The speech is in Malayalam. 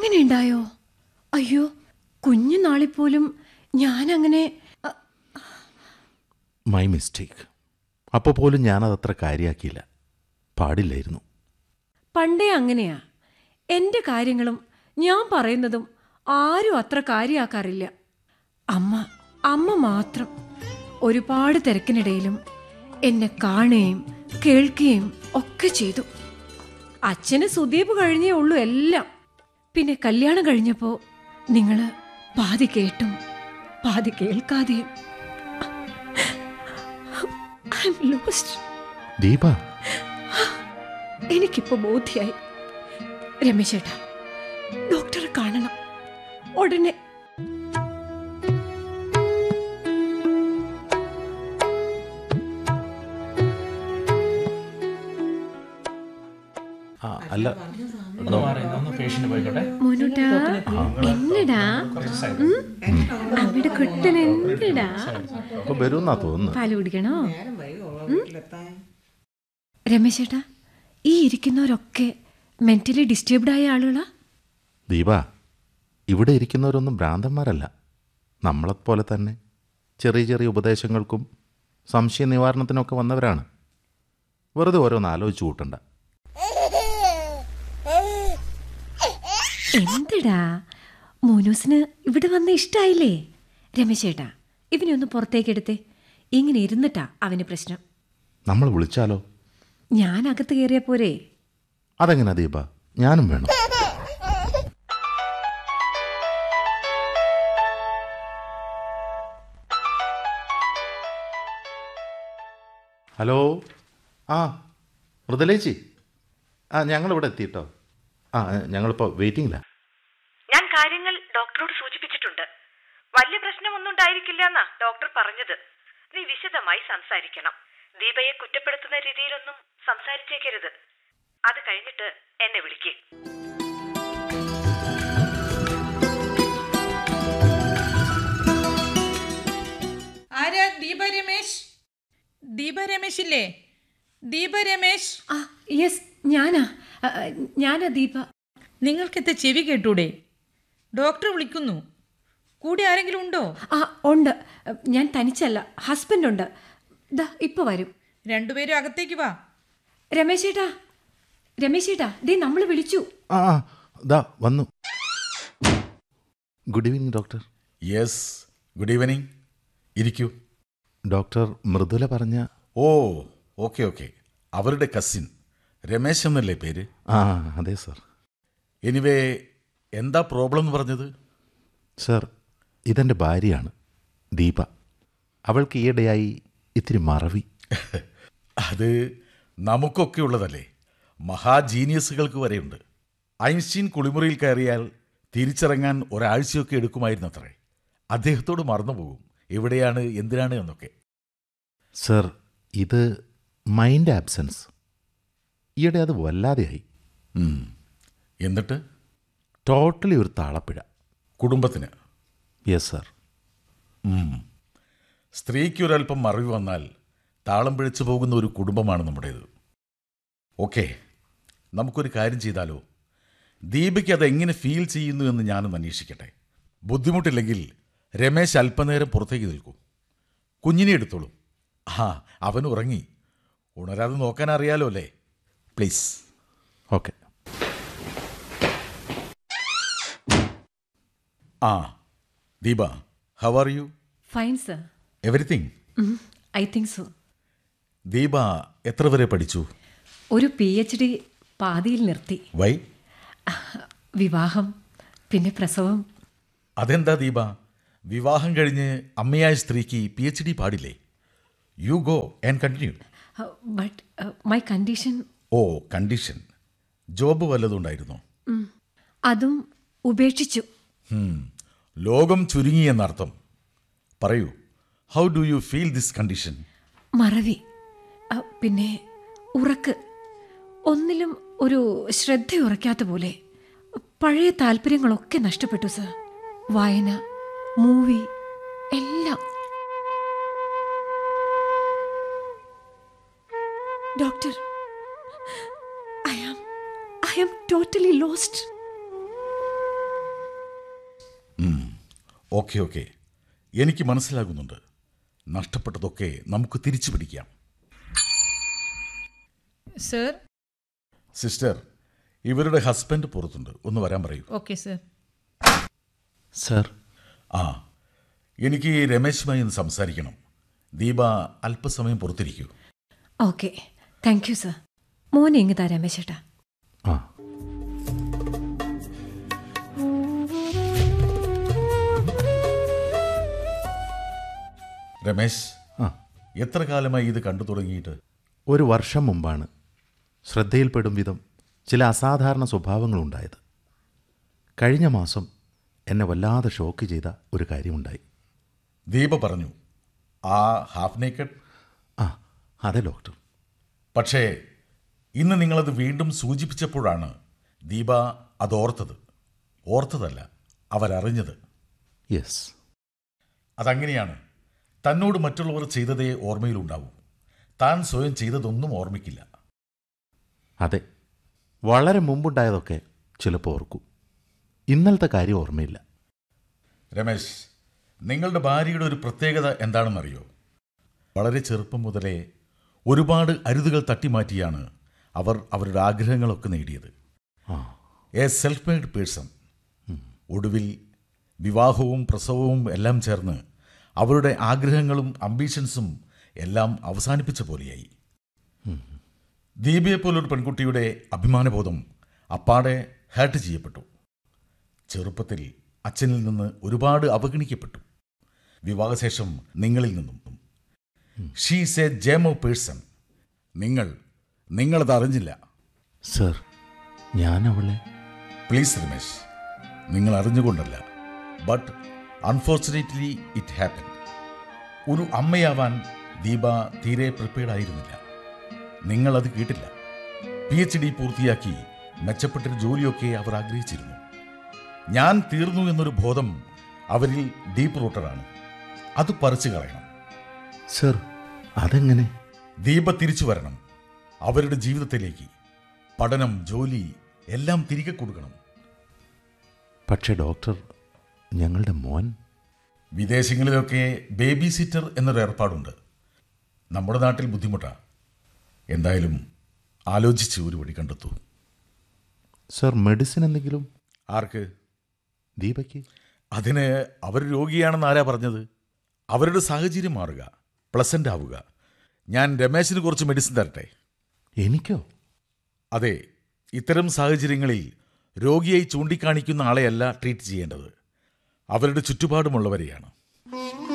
അങ്ങനെ ഉണ്ടായോ അയ്യോ കുഞ്ഞു നാളിൽ പോലും ഞാനങ്ങനെ അ, മൈ മിസ്റ്റേക്ക് അപ്പോൾ പോലും ഞാനതത്ര കാര്യമാക്കിയില്ല പാടില്ലായിരുന്നു പണ്ടേ അങ്ങനെയാ എൻ്റെ കാര്യങ്ങളും ഞാൻ പറയുന്നതും ആരും അത്ര കാര്യമാക്കാറില്ല അമ്മ അമ്മ മാത്രം ഒരുപാട് തിരക്കിനിടയിലും എന്നെ കാണുകയും കേൾക്കുകയും ഒക്കെ ചെയ്തു അച്ഛന് സുദീപ് കഴിഞ്ഞേ ഉള്ളൂ എല്ലാം പിന്നെ കല്യാണം കഴിഞ്ഞപ്പോൾ നിങ്ങൾ പാതി കേട്ടും പാതി കേൾക്കാതെയും ഐ എം ലോസ്റ്റ് ദീപ എനിക്കിപ്പോ ബോധ്യായി രമേശേട്ടാ ഡോക്ടറെ കാണണം ഉടനെ ആ അല്ല ഒന്ന് മാറി ഒന്ന് പേഷ്യന്റ് പോയിക്കോട്ടെ മോനുട്ടാ എന്നടാ ഉം? അവിടെ കുട്ടൻ എന്നടാ അപ്പോൾ വരുമെന്നാ തോന്നുന്നു പാല് കുടിക്കണോ ഉം? രമേശേട്ടാ ഈ ഇരിക്കുന്നവരൊക്കെ മെന്റലി ഡിസ്റ്റർബ്ഡ് ആയ ആളുകളാ ദീപ ഇവിടെ ഇരിക്കുന്നവരൊന്നും ഭ്രാന്തന്മാരല്ല നമ്മളെപ്പോലെ തന്നെ ചെറിയ ചെറിയ ഉപദേശങ്ങൾക്കും സംശയ നിവാരണത്തിനൊക്കെ വന്നവരാണ് വെറുതെ ഓരോന്ന് ആലോചിച്ച് കൂട്ടണ്ട എന്തടാ മോനൂസിന് ഇവിടെ വന്ന ഇഷ്ടായില്ലേ രമേശേട്ടാ ഇവനെ ഒന്ന് പുറത്തേക്ക് എടുത്തേ ഇങ്ങനെ ഇരുന്നിട്ടാ അവന് പ്രശ്നം നമ്മൾ വിളിച്ചാലോ ഞാൻ അകത്ത് കയറിയ പോരെ അതെങ്ങനെ ദീപ ഞാനും വേണം ഹലോ ആ മൃദുലേച്ചി ആ ഞങ്ങളിവിടെ എത്തിയിട്ടോ ആ ഞങ്ങളിപ്പോൾ വെയിറ്റിംഗിലാണ് ഞാൻ കാര്യങ്ങൾ ഡോക്ടറോട് സൂചിപ്പിച്ചിട്ടുണ്ട് വലിയ പ്രശ്നമൊന്നും ഉണ്ടായിരിക്കില്ല എന്നാ ഡോക്ടർ പറഞ്ഞത് നീ വിശദമായി സംസാരിക്കണം ദീപയെ കുറ്റപ്പെടുത്തുന്ന രീതിയിലൊന്നും സംസാരിച്ചേക്കരുത് അത് കഴിഞ്ഞിട്ട് എന്നെ വിളിക്കേ ആരാ ദീപ രമേശ് ദീപ രമേശ് ഇല്ലേ ദീപ രമേശ് ആ യെസ് ഞാനാ ആ, ഞാനാ ദീപ നിങ്ങൾക്കെത്തെ ചെവി കേട്ടൂടെ ഡോക്ടർ വിളിക്കുന്നു കൂടെ ആരെങ്കിലും ഉണ്ടോ ആ ഉണ്ട് ഞാൻ തനിച്ചല്ല ഹസ്ബൻഡ് ഉണ്ട് ദാ ഇപ്പൊ വരും രണ്ടുപേരും അകത്തേക്ക് വാ രമേശേട്ടാ രമേശേട്ടാ ദേ നമ്മൾ വിളിച്ചു ആ ആ, ദാ വന്നു good evening doctor yes good evening ഇരിക്കൂ ഡോക്ടർ മൃദുല പറഞ്ഞ ഓ ഓക്കെ ഓക്കെ അവരുടെ കസിൻ രമേശ് എന്നല്ലേ പേര് ആ അതെ സർ എനിവേ എന്താ പ്രോബ്ലം എന്ന് പറഞ്ഞത് സർ ഇതെൻ്റെ ഭാര്യയാണ് ദീപ അവൾക്ക് ഈയിടെയായി ഇത്തിരി മറവി അത് നമുക്കൊക്കെ ഉള്ളതല്ലേ മഹാജീനിയസുകൾക്ക് വരെയുണ്ട് ഐൻസ്റ്റീൻ കുളിമുറിയിൽ കയറിയാൽ തിരിച്ചിറങ്ങാൻ ഒരാഴ്ചയൊക്കെ എടുക്കുമായിരുന്നു അത്രേ അദ്ദേഹത്തോട് മറന്നുപോകും എവിടെയാണ് എന്തിനാണ് എന്നൊക്കെ സർ ഇത് മൈൻഡ് ആബ്സെൻസ് ഈയിടെ അത് വല്ലാതെയായി ഉം. എന്നിട്ട് ടോട്ടലി ഒരു താളപ്പിഴ കുടുംബത്തിന് യെസ് സർ ഉം. സ്ത്രീക്കൊരൽപ്പം മറിവ് വന്നാൽ താളം പിഴച്ചു പോകുന്ന ഒരു കുടുംബമാണ് നമ്മുടേത് ഓക്കെ നമുക്കൊരു കാര്യം ചെയ്താലോ ദീപയ്ക്ക് അതെങ്ങനെ ഫീൽ ചെയ്യുന്നു എന്ന് ഞാനൊന്ന് അന്വേഷിക്കട്ടെ ബുദ്ധിമുട്ടില്ലെങ്കിൽ രമേശ് അല്പനേരം പുറത്തേക്ക് നിൽക്കൂ കുഞ്ഞിനെ എടുത്തോളൂ ആ അവൻ ഉറങ്ങി ഉണരാതെ നോക്കാൻ അറിയാലോ അല്ലേ പ്ലീസ് ഓക്കെ ആ Deepa how are you fine sir everything I think so Deepa എത്ര വരെ പഠിച്ചു ഒരു പി എച്ച് ഡി പാതിയിൽ നിർത്തി വൈ വിവാഹം പിന്നെ പ്രസവം അതെന്താ ദീപ വിവാഹം കഴിഞ്ഞ് അമ്മയായ സ്ത്രീക്ക് പി എച്ച് ഡി പാടില്ലേ you go and continue but my condition oh condition job വല്ലതും ഉണ്ടായിരുന്നോ അതും ഉപേക്ഷിച്ചു ഹും, ലോകം ചുരുങ്ങി എന്നർത്ഥം പറയൂ how do you feel this condition മറവി അ, പിന്നെ ഉറക്ക് ഒന്നിലും ഒരു ശ്രദ്ധ ഉറക്കാത്ത പോലെ പഴയ താല്പര്യങ്ങളൊക്കെ നഷ്ടപ്പെട്ടു സർ വായന മൂവി എല്ലാം doctor I am I am totally lost ഉം. ഓക്കെ ഓക്കെ എനിക്ക് മനസ്സിലാകുന്നുണ്ട് നഷ്ടപ്പെട്ടതൊക്കെ നമുക്ക് തിരിച്ചു പിടിക്കാം സർ സിസ്റ്റർ ഇവരുടെ ഹസ്ബൻഡ് പുറത്തുണ്ട് ഒന്ന് വരാൻ പറയൂ ഓക്കെ സർ സർ ആ എനിക്ക് രമേശുമായി ഒന്ന് സംസാരിക്കണം ദീപ അല്പസമയം പുറത്തിരിക്കൂ ഓക്കെ താങ്ക് യു സർ മോനെ ഇങ്ങ് താ രമേശേട്ടാ ആ രമേശ് ആ എത്ര കാലമായി ഇത് കണ്ടു തുടങ്ങിയിട്ട് ഒരു വർഷം മുമ്പാണ് ശ്രദ്ധയിൽപ്പെടും വിധം ചില അസാധാരണ സ്വഭാവങ്ങളുണ്ടായത് കഴിഞ്ഞ മാസം എന്നെ വല്ലാതെ ഷോക്ക് ചെയ്ത ഒരു കാര്യമുണ്ടായി ദീപ പറഞ്ഞു ആ ഹാഫ് നേക്കഡ് ആ അതെ ഡോക്ടർ പക്ഷേ ഇന്ന് നിങ്ങളത് വീണ്ടും സൂചിപ്പിച്ചപ്പോഴാണ് ദീപ അത് ഓർത്തത് ഓർത്തതല്ല അവരറിഞ്ഞത് യെസ് അതങ്ങനെയാണ് തന്നോട് മറ്റുള്ളവർ ചെയ്തതേ ഓർമ്മയിലുണ്ടാവൂ താൻ സ്വയം ചെയ്തതൊന്നും ഓർമ്മിക്കില്ല അതെ വളരെ മുമ്പുണ്ടായതൊക്കെ ചിലപ്പോൾ ഓർക്കും ഇന്നലത്തെ കാര്യം ഓർമ്മയില്ല രമേശ് നിങ്ങളുടെ ഭാര്യയുടെ ഒരു പ്രത്യേകത എന്താണെന്നറിയോ വളരെ ചെറുപ്പം മുതലേ ഒരുപാട് അരുതുകൾ തട്ടിമാറ്റിയാണ് അവർ അവരുടെ ആഗ്രഹങ്ങളൊക്കെ നേടിയത് ആ എ സെൽഫ് മെയ്ഡ് പേഴ്സൺ ഒടുവിൽ വിവാഹവും പ്രസവവും എല്ലാം ചേർന്ന് അവരുടെ ആഗ്രഹങ്ങളും അംബീഷൻസും എല്ലാം അവസാനിപ്പിച്ച പോലെയായി ദീപയെ പോലൊരു പെൺകുട്ടിയുടെ അഭിമാനബോധം അപ്പാടെ ഹേർട്ട് ചെയ്യപ്പെട്ടു ചെറുപ്പത്തിൽ അച്ഛനിൽ നിന്ന് ഒരുപാട് അവഗണിക്കപ്പെട്ടു വിവാഹശേഷം നിങ്ങളിൽ നിന്നും ഷീസ് എ ജേമോ പേഴ്സൺ നിങ്ങൾ നിങ്ങളത് അറിഞ്ഞില്ല സർ ഞാൻ അവളെ പ്ലീസ് രമേശ് നിങ്ങൾ അറിഞ്ഞുകൊണ്ടല്ല ബട്ട് അൺഫോർച്ചുനേറ്റ്ലി ഇറ്റ് ഹാപ്പൻ ഒരു അമ്മയാവാൻ ദീപ തീരെ പ്രിപ്പയർഡ് ആയിരുന്നില്ല നിങ്ങളത് കേട്ടില്ല പി എച്ച് ഡി പൂർത്തിയാക്കി മെച്ചപ്പെട്ടൊരു ജോലിയൊക്കെ അവർ ആഗ്രഹിച്ചിരുന്നു ഞാൻ തീർന്നു എന്നൊരു ബോധം അവരിൽ ഡീപ്പ് റൂട്ടറാണ് അത് പറിച്ചു കളയണം സർ അതെങ്ങനെ ദീപ തിരിച്ചു വരണം അവരുടെ ജീവിതത്തിലേക്ക് പഠനം ജോലി എല്ലാം തിരികെ കൊടുക്കണം പക്ഷേ ഡോക്ടർ ഞങ്ങളുടെ മോൻ വിദേശങ്ങളിലൊക്കെ ബേബി സിറ്റർ എന്നൊരു ഏർപ്പാടുണ്ട് നമ്മുടെ നാട്ടിൽ ബുദ്ധിമുട്ടാണ് എന്തായാലും ആലോചിച്ച് ഒരു വഴി കണ്ടെത്തൂ സർ മെഡിസിൻ എന്തെങ്കിലും ആർക്ക് ദീപയ്ക്ക് അതിന് അവർ രോഗിയാണെന്ന് ആരാ പറഞ്ഞത് അവരുടെ സാഹചര്യം മാറുക പ്ലസൻ്റ് ആവുക ഞാൻ രമേശിന് കുറച്ച് മെഡിസിൻ തരട്ടെ എനിക്കോ അതെ ഇത്തരം സാഹചര്യങ്ങളിൽ രോഗിയായി ചൂണ്ടിക്കാണിക്കുന്ന ആളെയല്ല ട്രീറ്റ് ചെയ്യേണ്ടത് അവരുടെ ചുറ്റുപാടുമുള്ളവരെയാണ്